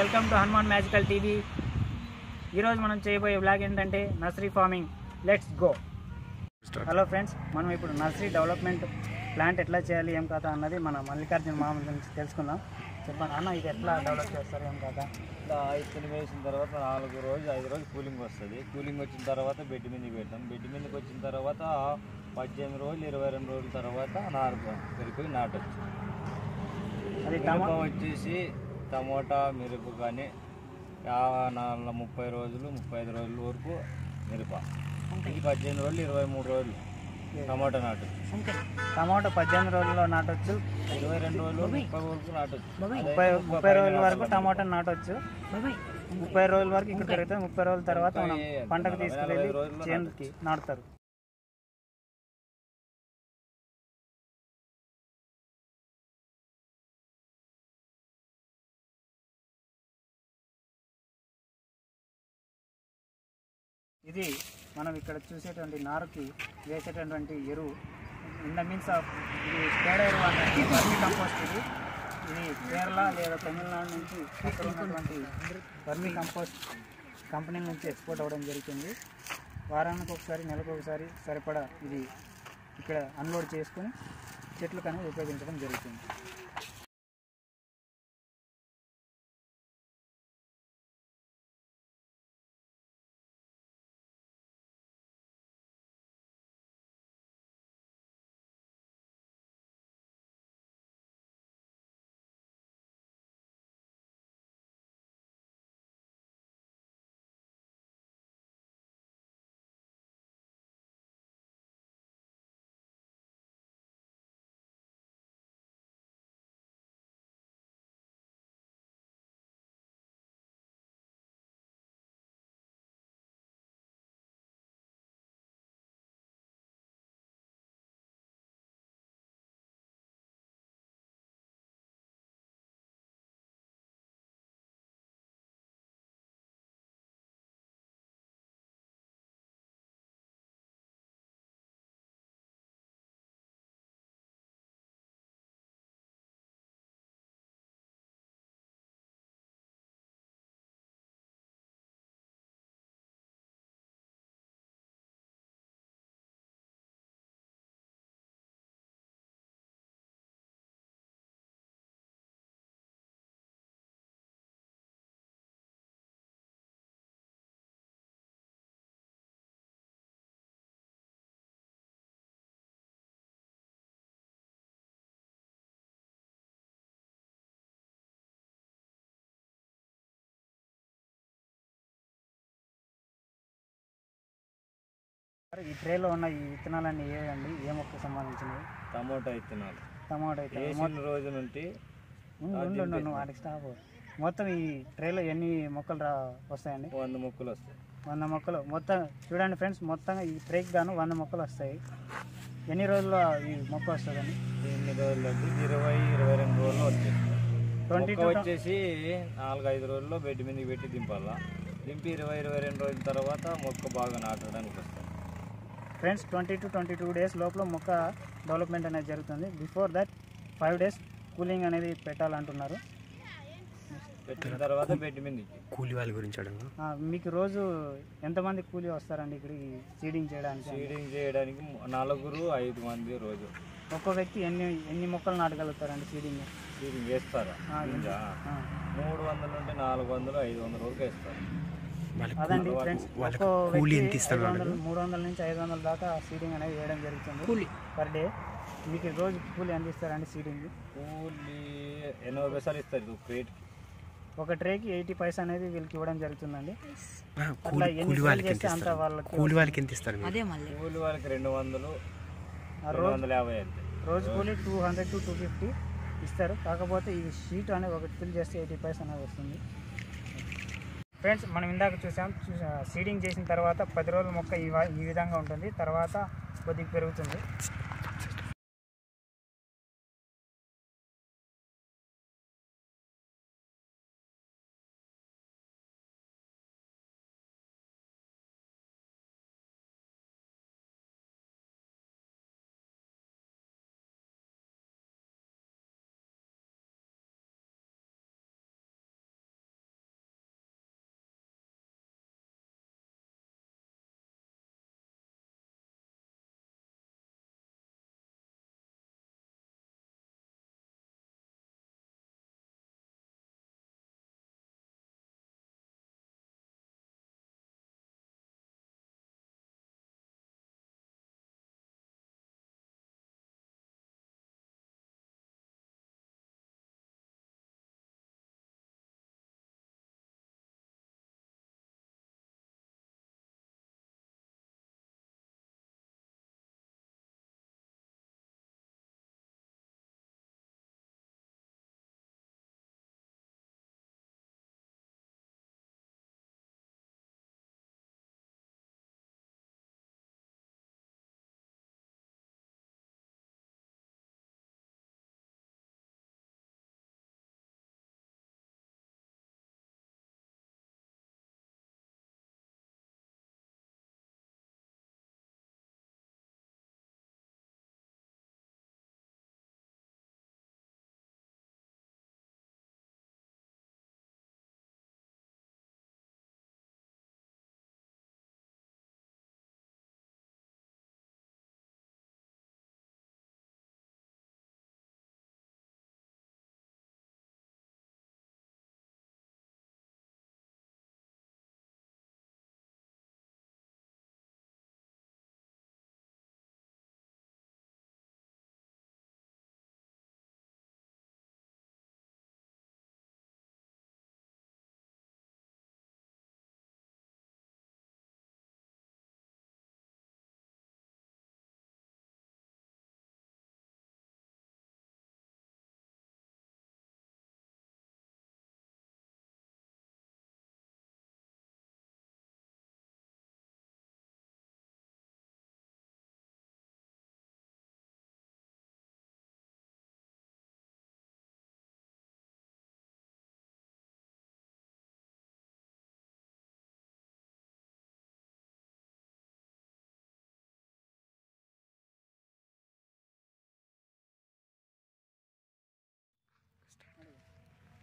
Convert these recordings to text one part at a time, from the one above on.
Welcome to Hanuman magical TV ఈరోజు మనం చేయబోయే బ్లాగ్ ఏంటంటే nursery farming let's go hello friends మనం ఇప్పుడు నర్సరీ డెవలప్మెంట్ ప్లాంట్ ఎట్లా చేయాలి ఏం కథ అన్నది మన మల్లికార్జున మామ నుంచి తెలుసుకుందాం చెప్పండి అన్న ఇది ఎట్లా డెవలప్ చేస్తారు ఏం కథ ఇట్లా ఇత్తనం వేసిన తర్వాత నాలుగు రోజులు ఐదు రోజులు కూలింగ్ వస్తుంది కూలింగ్ వచ్చిన తర్వాత బెడ్ మీదకి పెడతాం బెడ్ మీదకి వచ్చిన తర్వాత పద్దెనిమిది రోజులు ఇరవై రెండు రోజుల తర్వాత నారు పెరిగిపోయి నాటొచ్చు అది మిరప టమా వచ్చేసి టమోటా మిరప కానీ యా- నాలుగు ముప్పై రోజులు ముప్పై ఐదు రోజుల వరకు మిరప ఇది పద్దెనిమిది రోజులు ఇరవై మూడు రోజులు టమాటా నాటు టమాటో పద్దెనిమిది రోజుల్లో నాటొచ్చు ఇరవై రెండు రోజులు ముప్పై వరకు నాటొచ్చు ముప్పై ముప్పై రోజుల వరకు టమాటో నాటొచ్చు ముప్పై రోజుల వరకు ఇక్కడ పెరుగుతుంది ముప్పై రోజుల తర్వాత మనం ముప్పై పంటకు నలభై తీసుకువెళ్ళి రోజుల్లో చేనుకి నాటుతారు ఇది మనం ఇక్కడ చూసేటువంటి నారుకి వేసేటటువంటి ఎరువు ఇన్ ద మీన్స్ ఆఫ్ ఇది పేడ ఎరువు అంటే వర్మి కంపోస్ట్ ఇది ఇది కేరళ లేదా తమిళనాడు నుంచి అక్కడ ఉన్నటువంటి వర్మి కంపోస్ట్ కంపెనీ నుంచి ఎక్స్పోర్ట్ అవ్వడం జరుగుతుంది వారానికి ఒకసారి నెలకు ఒకసారి సరిపడా ఇది ఇక్కడ అన్లోడ్ చేసుకొని చెట్లకు అనేది ఉపయోగించడం జరుగుతుంది మరి ఈ ట్రేలో ఉన్న ఈ విత్తనాలన్నీ ఏవండి ఏ మొక్కకు సంబంధించినవి టమోటా ఇత్తనాలు టమాటో అయితే వేసిన రోజు నుండి ఉండు, ఉండు, ఉండు, నువ్వు వాటికి స్టాప్ మొత్తం ఈ ట్రేలో ఎన్ని మొక్కలు రా వస్తాయండి వంద మొక్కలు వస్తాయి వంద మొక్కలు మొత్తం చూడండి ఫ్రెండ్స్ మొత్తంగా ఈ ట్రేకి గాను వంద మొక్కలు వస్తాయి ఎన్ని రోజుల్లో ఈ మొక్క వస్తుందండి ఎన్ని రోజులు అంటే ఇరవై ఇరవై రెండు రోజులు వచ్చేస్తాయి ట్వంటీ మొక్క వచ్చేసి నాలుగు ఐదు రోజుల్లో బెడ్ మీదకి పెట్టి దింపాలా దింపి ఇరవై ఇరవై రెండు రోజుల తర్వాత మొక్క బాగా నాటడానికి వస్తుంది friends twenty to twenty two days లోపల మొక్క డెవలప్మెంట్ అనేది జరుగుతుంది before that five days cooling అనేది పెట్టాలంటున్నారు పెట్టిన తర్వాత బెడ్ మీదకి కూలి వాళ్ళ గురించి అడగ ఆ, మీకు రోజు ఎంతమంది కూలీ వస్తారండి ఇక్కడికి సీడింగ్ చేయడానికి సీడింగ్ చేయడానికి నలుగురు ఐదు మంది రోజు ఒక్కో వ్యక్తి ఎన్ని ఎన్ని మొక్కలు నాటగలుగుతారండి సీడింగ్ సీడింగ్ వేస్తారా ఆ, గింజ? ఆ. మూడు వందల నుండి నాలుగు వందలు ఐదు వందల వరకు వేస్తారు వాళ్ళకి అదండి ఫ్రెండ్స్ వాళ్ళకి ఒక్కో కూలి వ్యక్తి ఎంత ఇస్తారు ఐదు వాళ్ళు? వందలు మూడు వందల నుంచి ఐదు వందల దాకా సీడింగ్ అనేది వేయడం జరుగుతుంది పర్ డే మీకు రోజు కూలి ఎంత ఇస్తారండి సీడింగ్ కూలి ఎనభై పైసలు ఇస్తారు క్రేట్కి ఒక ట్రేకి ఎయిటీ పైసా అనేది వీళ్ళకి ఇవ్వడం జరుగుతుందండి ఆ, అట్లా కూలి ఎన్ని కూలి సేల్ వాళ్ళకి ఎంత చేస్తే అంత ఇస్తారు వాళ్ళకి కూలి వాళ్ళకి ఎంత ఇస్తారు మీరు? కూలి వాళ్ళకి రెండు వందలు ఆ రెండు రోజు వందల యాభై అంతే రోజు కూలి two hundred to two fifty ఇస్తారు కాకపోతే ఈ షీట్ అనేది ఒకటి ఫిల్ చేస్తే ఎయిటీ పైసా అనేది వస్తుంది ఫ్రెండ్స్ మనం ఇందాక చూసాం చూసా సీడింగ్ చేసిన తర్వాత పది రోజుల మొక్క ఈ వా- ఈ విధంగా ఉంటుంది తర్వాత కొద్దిగా పెరుగుతుంది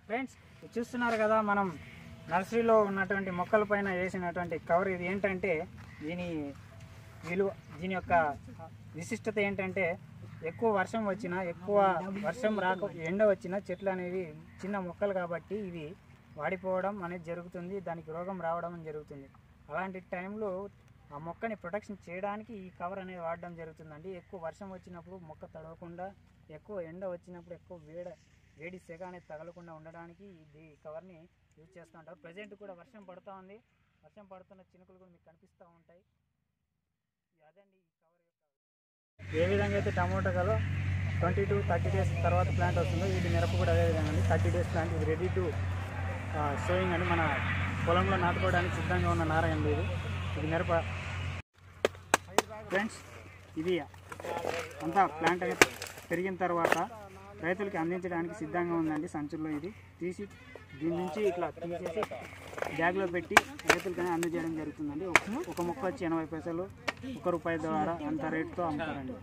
ఫ్రెండ్స్ చూస్తున్నారు కదా మనం నర్సరీలో ఉన్నటువంటి మొక్కల పైన వేసినటువంటి కవర్ ఇది ఏంటంటే దీని విలువ దీని యొక్క విశిష్టత ఏంటంటే ఎక్కువ వర్షం వచ్చినా ఎక్కువ వర్షం రాక ఎండ వచ్చినా చెట్లు అనేవి చిన్న మొక్కలు కాబట్టి ఇవి వాడిపోవడం అనేది జరుగుతుంది దానికి రోగం రావడం అనేది జరుగుతుంది అలాంటి టైంలో ఆ మొక్కని ప్రొటెక్షన్ చేయడానికి ఈ కవర్ అనేది వాడడం జరుగుతుందండి ఎక్కువ వర్షం వచ్చినప్పుడు మొక్క తడవకుండా ఎక్కువ ఎండ వచ్చినప్పుడు ఎక్కువ వేడ వేడి సెగ అనేది తగలకుండా ఉండడానికి ఇది కవర్ని యూజ్ చేస్తూ ఉంటారు ప్రజెంట్ కూడా వర్షం పడుతూ ఉంది వర్షం పడుతున్న చినుకులు కూడా మీకు కనిపిస్తూ ఉంటాయి అదండి ఈ కవర్ యొక్క ఏ విధంగా అయితే టమోటాలో ట్వంటీ టు థర్టీ డేస్ తర్వాత ప్లాంట్ వస్తుందో ఇది మిరప కూడా అదే విధంగా అండి థర్టీ డేస్ ప్లాంట్ ఇది రెడీ టు షోయింగ్ అండి మన పొలంలో నాటుకోవడానికి సిద్ధంగా ఉన్న నారాయణ ఇది ఇది మిరప ఫ్రెండ్స్ ఇది అంతా ప్లాంట్ అనేది పెరిగిన తర్వాత రైతులకి అందించడానికి సిద్ధంగా ఉందండి సంచుల్లో ఇది తీసి దీని నుంచి ఇట్లా తీసేసి బ్యాగ్లో పెట్టి రైతులకి అందజేయడం జరుగుతుందండి ఒక- ఒక మొక్క వచ్చి ఎనభై పైసలు ఒక రూపాయి ద్వారా అంత రేటుతో అమ్ముతారండి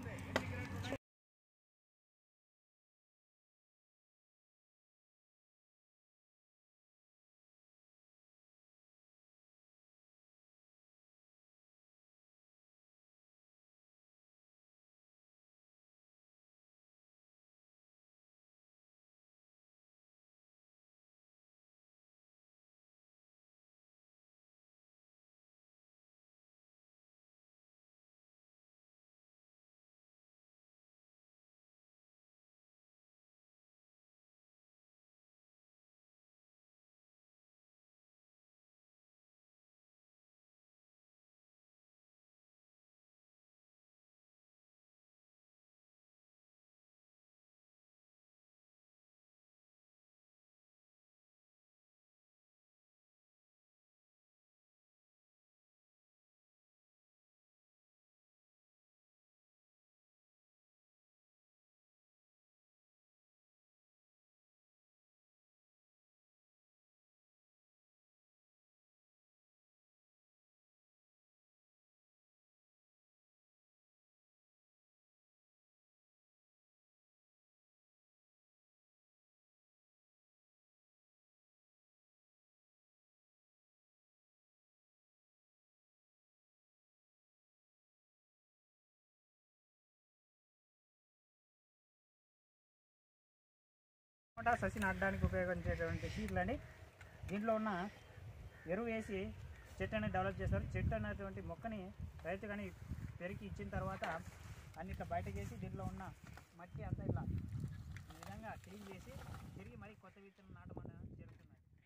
టమాటా ససి నాటడానికి ఉపయోగించేటువంటి సీడ్లు అండి దీంట్లో ఉన్న ఎరువు వేసి చెట్టు అనేది డెవలప్ చేస్తారు చెట్టు అనేటువంటి మొక్కని రైతు కానీ పెరికి ఇచ్చిన తర్వాత అన్ని ఇట్లా బయటకు వేసి దీంట్లో ఉన్న మట్టి అంతా ఇట్లా ఈ విధంగా క్లీన్ చేసి తిరిగి మరీ కొత్త విత్తనం నాటడం అనేది జరుగుతుంది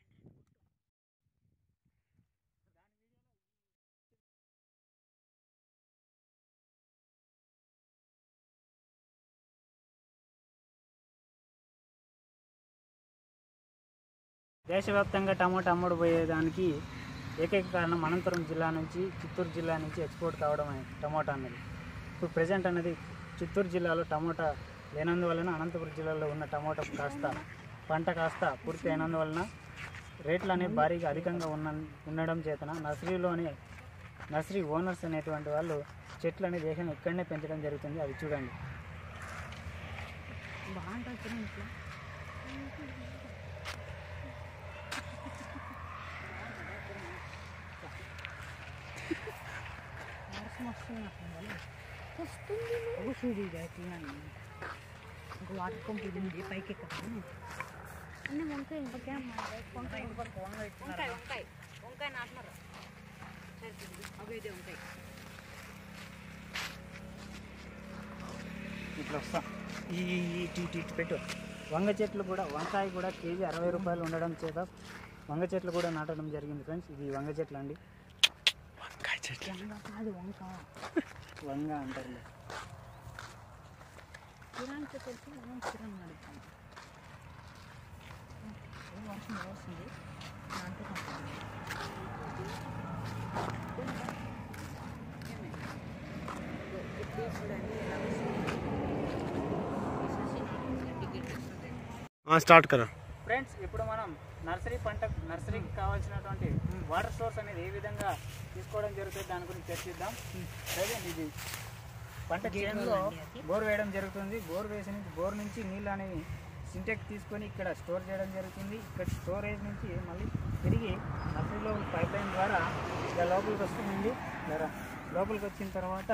దేశవ్యాప్తంగా టమాటా అమ్ముడు పోయేదానికి ఏకైక కారణం అనంతపురం జిల్లా నుంచి చిత్తూరు జిల్లా నుంచి ఎక్స్పోర్ట్ కావడం అనే టమాటా అనేది ఇప్పుడు ప్రజెంట్ అనేది చిత్తూరు జిల్లాలో టమాటా లేనందువలన అనంతపురం జిల్లాలో ఉన్న టమాటా కాస్త పంట కాస్త పూర్తి అయినందువలన రేట్లు అనేవి భారీగా అధికంగా ఉన్న ఉండడం చేతన నర్సరీలోనే నర్సరీ ఓనర్స్ అనేటువంటి వాళ్ళు చెట్లు అనేది దేశం ఇక్కడనే పెంచడం జరుగుతుంది అది చూడండి వాటర్ పంప్ ఇది ఉంది పైకి ఎక్కదాము అన్నీ వంకాయ వంకాయ వంకాయ వంకాయ వంకాయ వంకాయ నాటినారు అవి ఇదే వంకాయ ఇట్లా వస్తా ఈ ఈ- ఈ ఇటు ఇటు ఇటు పెట్టు వంగ చెట్లు కూడా వంకాయ కూడా కేజీ అరవై రూపాయలు ఉండడం చేత వంగ చెట్లు కూడా నాటడం జరిగింది ఫ్రెండ్స్ ఇది వంగ చెట్లు అండి వంకాయ చెట్లు వంగ కాదు వంక వంగ అంటారు కిరాణతో తెలిసి మనం కిరాణ్ నడుపుతాం ఏ వర్షం వస్తుంది దాంతో స్టార్ట్ కరా ఫ్రెండ్స్ ఇప్పుడు మనం నర్సరీ పంట నర్సరీకి కావాల్సినటువంటి వాటర్ సోర్స్ అనేది ఏ విధంగా తీసుకోవడం జరుగుతుంది దాని గురించి చర్చిద్దాం ప్రజెంట్ ఇది పంట చేనులో బోర్ వేయడం జరుగుతుంది బోర్ వేసి నుంచి బోర్ నుంచి నీళ్ళు అనేవి సింటెక్ తీసుకొని ఇక్కడ స్టోర్ చేయడం జరుగుతుంది ఇక్కడ స్టోరేజ్ నుంచి మళ్ళీ తిరిగి నర్సరీలో పైప్ లైన్ ద్వారా ఇలా లోపలికి వస్తుందండి ఇలా లోపలికి వచ్చిన తర్వాత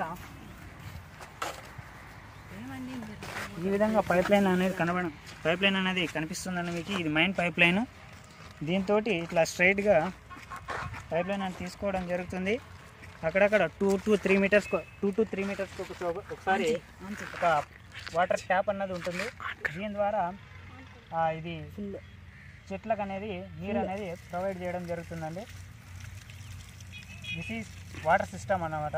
ఏమండి మీరు ఈ విధంగా పైప్ లైన్ అనేది కనబడ పైప్ లైన్ అనేది కనిపిస్తుందండి మీకు ఇది మెయిన్ పైప్ లైన్ దీంతో ఇట్లా స్ట్రైట్గా పైప్ లైన్ అనేది తీసుకోవడం జరుగుతుంది అక్కడక్కడ two to three metres two to three metres ఒకసారి ఒక వాటర్ ట్యాప్ అన్నది ఉంటుంది దీని ద్వారా ఆ, ఇది ఫుల్ చెట్లకు అనేది నీరు అనేది ప్రొవైడ్ చేయడం జరుగుతుందండి దిస్ ఈజ్ వాటర్ సిస్టమ్ అన్నమాట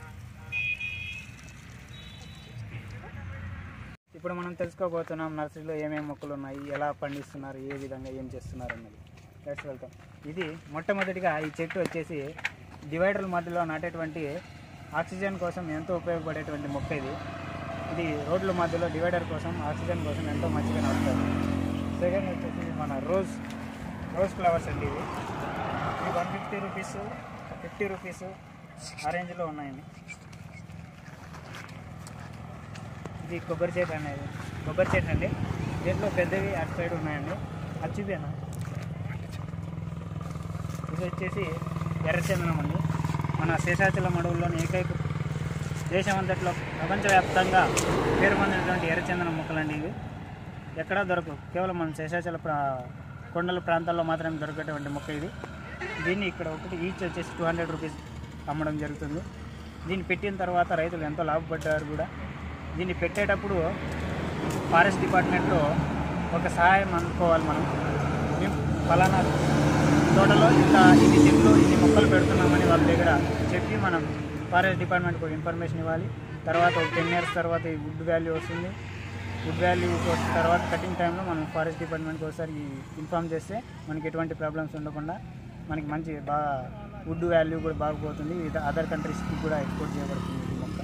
ఇప్పుడు మనం తెలుసుకోబోతున్నాం నర్సరీలో ఏమేమి మొక్కలు ఉన్నాయి ఎలా పండిస్తున్నారు ఏ విధంగా ఏం చేస్తున్నారు అన్నది లెట్స్ వెళ్తాం ఇది మొట్టమొదటిగా ఈ చెట్టు వచ్చేసి డివైడర్ల మధ్యలో నాటేటువంటి ఆక్సిజన్ కోసం ఎంతో ఉపయోగపడేటువంటి మొక్క ఇది ఇది రోడ్ల మధ్యలో డివైడర్ కోసం ఆక్సిజన్ కోసం ఎంతో మంచిగా నాటుతారు సెకండ్ వచ్చేసి మన రోజ్ రోజ్ ఫ్లవర్స్ అండి ఇవి ఇవి one fifty rupees fifty rupees ఆ రేంజ్లో ఉన్నాయండి ఇది కొబ్బరి చెట్టు అనేది కొబ్బరి చెట్టు అండి దీంట్లో పెద్దవి అటు సైడ్ ఉన్నాయండి అది చూపాను ఇది వచ్చేసి ఎర్రచందనం అండి మన శేషాచలం అడవుల్లోని ఏకైక దేశమంతట్లో ప్రపంచవ్యాప్తంగా పేరు పొందినటువంటి ఎర్రచందనం మొక్కలండి ఇవి ఎక్కడా దొరకవు కేవలం మన శేషాచల ప్రా కొండల ప్రాంతాల్లో మాత్రమే దొరికేటువంటి మొక్క ఇది దీన్ని ఇక్కడ ఒకటి ఈచ్ వచ్చేసి టూ హండ్రెడ్ రూపీస్ అమ్మడం జరుగుతుంది దీన్ని పెట్టిన తర్వాత రైతులు ఎంతో లాభపడ్డారు కూడా దీన్ని పెట్టేటప్పుడు ఫారెస్ట్ డిపార్ట్మెంట్లో ఒక సహాయం అందుకోవాలి మనం మేము ఫలానా తోటలో ఇంత ఇన్ని చెట్లు ఇన్ని మొక్కలు పెడుతున్నామని వాళ్ళ దగ్గర చెప్పి మనం ఫారెస్ట్ డిపార్ట్మెంట్కి ఒక ఇన్ఫర్మేషన్ ఇవ్వాలి తర్వాత ఒక టెన్ ఇయర్స్ తర్వాత ఈ వుడ్ వాల్యూ వస్తుంది వుడ్ వాల్యూ వచ్చిన తర్వాత కటింగ్ టైంలో మనం ఫారెస్ట్ డిపార్ట్మెంట్కి ఒకసారి ఇన్ఫామ్ చేస్తే మనకి ఎటువంటి ప్రాబ్లమ్స్ ఉండకుండా మనకి మంచి బాగా వుడ్ వాల్యూ కూడా బాగా పోతుంది ఇది అదర్ కంట్రీస్కి కూడా ఎక్స్పోర్ట్ చేయబడుతుంది ఈ మొక్క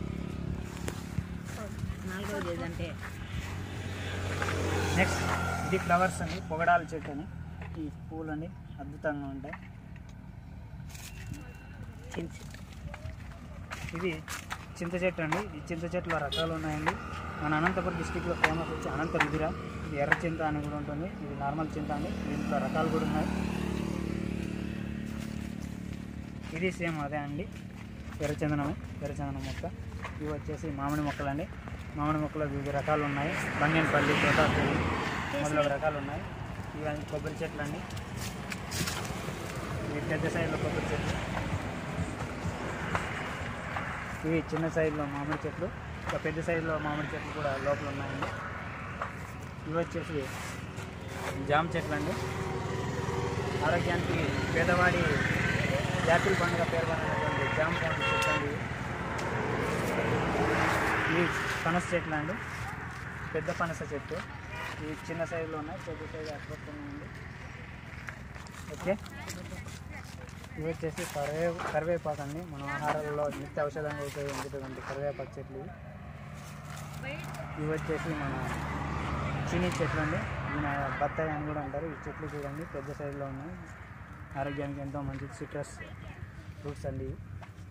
నాలుగోది ఏదంటే నెక్స్ట్ ఇది ఫ్లవర్స్ అండి పొగడాల చెట్టు అని ఈ పూలు అండి అద్భుతంగా ఉంటాయి ఇది చింత చెట్టు అండి ఈ చింత చెట్టులో రకాలు ఉన్నాయండి మన అనంతపురం డిస్టిక్లో ఫేమస్ వచ్చి అనంత రుదిర ఇది ఎర్ర చింత అని కూడా ఉంటుంది ఇది నార్మల్ చింత అండి దీంట్లో రకాలు కూడా ఉన్నాయి ఇది సేమ్ అదే అండి ఎర్రచందనము ఎర్రచందనం మొక్క ఇవి వచ్చేసి మామిడి మొక్కలండి మామిడి మొక్కలు వివిధ రకాలు ఉన్నాయి బంగన్పల్లి తోటాపల్లి మొదలగు రకాలు ఉన్నాయి ఇవన్నీ కొబ్బరి చెట్లు అండి ఇవి పెద్ద సైజులో కొబ్బరి చెట్లు ఇవి చిన్న సైజులో మామిడి చెట్లు ఇంకా పెద్ద సైజులో మామిడి చెట్లు కూడా లోపల ఉన్నాయండి ఇవి వచ్చేసి జామ చెట్లు అండి ఆరోగ్యానికి పేదవాడి జాతీయ పండుగ పేరు పొందినటువంటి జామ పండు చెట్లు అండి ఇవి. ఇవి పనస చెట్లు అండి పెద్ద పనస చెట్టు ఇవి చిన్న సైజులో ఉన్నాయి పెద్ద సైజు అట్లున్నాయండి ఓకే ఇవి వచ్చేసి కరివే కరివేపాకు అండి మన ఆహారాల్లో నిత్య ఔషధంగా ఉపయోగించేటువంటి కరివేపాకు చెట్లు ఇవి. ఇవి వచ్చేసి మన చీనీ చెట్లు అండి ఈయన బత్తాయి అని కూడా అంటారు ఈ చెట్లు చూడండి పెద్ద సైజులో ఉన్నాయి ఆరోగ్యానికి ఎంతో మంచిది సిట్రస్ ఫ్రూట్స్ అండి ఇవి.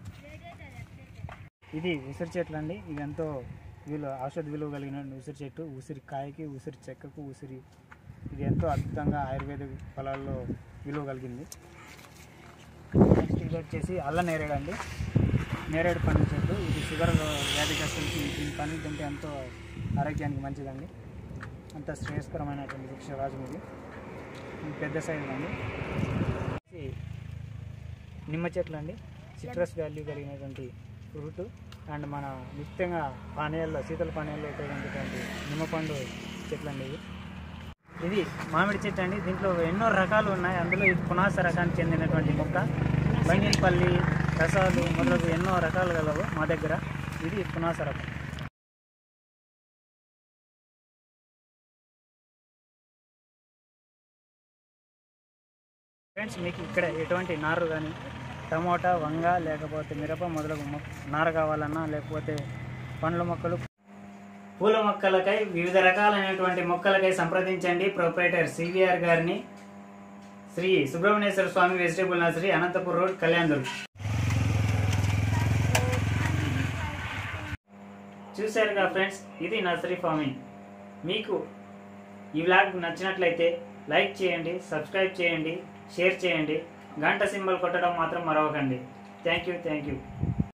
ఇది ఉసిరి చెట్లు అండి ఇది ఎంతో విలువ ఔషధ విలువ కలిగిన ఉసిరి చెట్టు ఉసిరి కాయకి ఉసిరి చెక్కకు ఉసిరి ఇది ఎంతో అద్భుతంగా ఆయుర్వేద ఫలాల్లో విలువ కలిగింది నెక్స్ట్ ఇది వచ్చేసి అల్ల నేరేడు అండి నేరేడు పండు చెట్టు ఇది షుగర్ వ్యాధిగ్రస్తులకి దీని పండ్లు తింటే ఎంతో ఆరోగ్యానికి మంచిదండి అంత శ్రేయస్కరమైనటువంటి వృక్ష రాజు ఇది ఇది పెద్ద సైజు అండి ఇది నిమ్మ చెట్లు అండి సిట్రస్ వాల్యూ కలిగినటువంటి ఫ్రూట్ అండ్ మన నిత్యంగా పానీయాల్లో శీతల పానీయాల్లో ఉపయోగించేటువంటి నిమ్మపండు చెట్లు అండి ఇవి ఇది మామిడి చెట్టు అండి దీంట్లో ఎన్నో రకాలు ఉన్నాయి అందులో ఇది పునాస రకానికి చెందినటువంటి మొక్క బంగినపల్లి రసాలు మొదలగు ఎన్నో రకాలు గలవు మా దగ్గర ఇది పునాస రకం ఫ్రెండ్స్ మీకు ఇక్కడ ఎటువంటి నారు కానీ టమోటా వంగ లేకపోతే మిరప మొదలగు మొ- నారు కావాలన్నా లేకపోతే పండ్ల మొక్కలు పూల మొక్కలకై వివిధ రకాలైనటువంటి మొక్కలకై సంప్రదించండి ప్రొపరేటర్ సివిఆర్ గారిని Shri Subrahmanyeswara Swami vegetable nursery Anantapur road Kalyan చూశారుగా ఫ్రెండ్స్ ఇది నర్సరీ ఫార్మింగ్ మీకు ఈ వ్లాగ్ నచ్చినట్లయితే లైక్ చేయండి సబ్స్క్రైబ్ చేయండి షేర్ చేయండి గంట సింబల్ కొట్టడం మాత్రం మరవకండి థ్యాంక్ యూ థ్యాంక్ యూ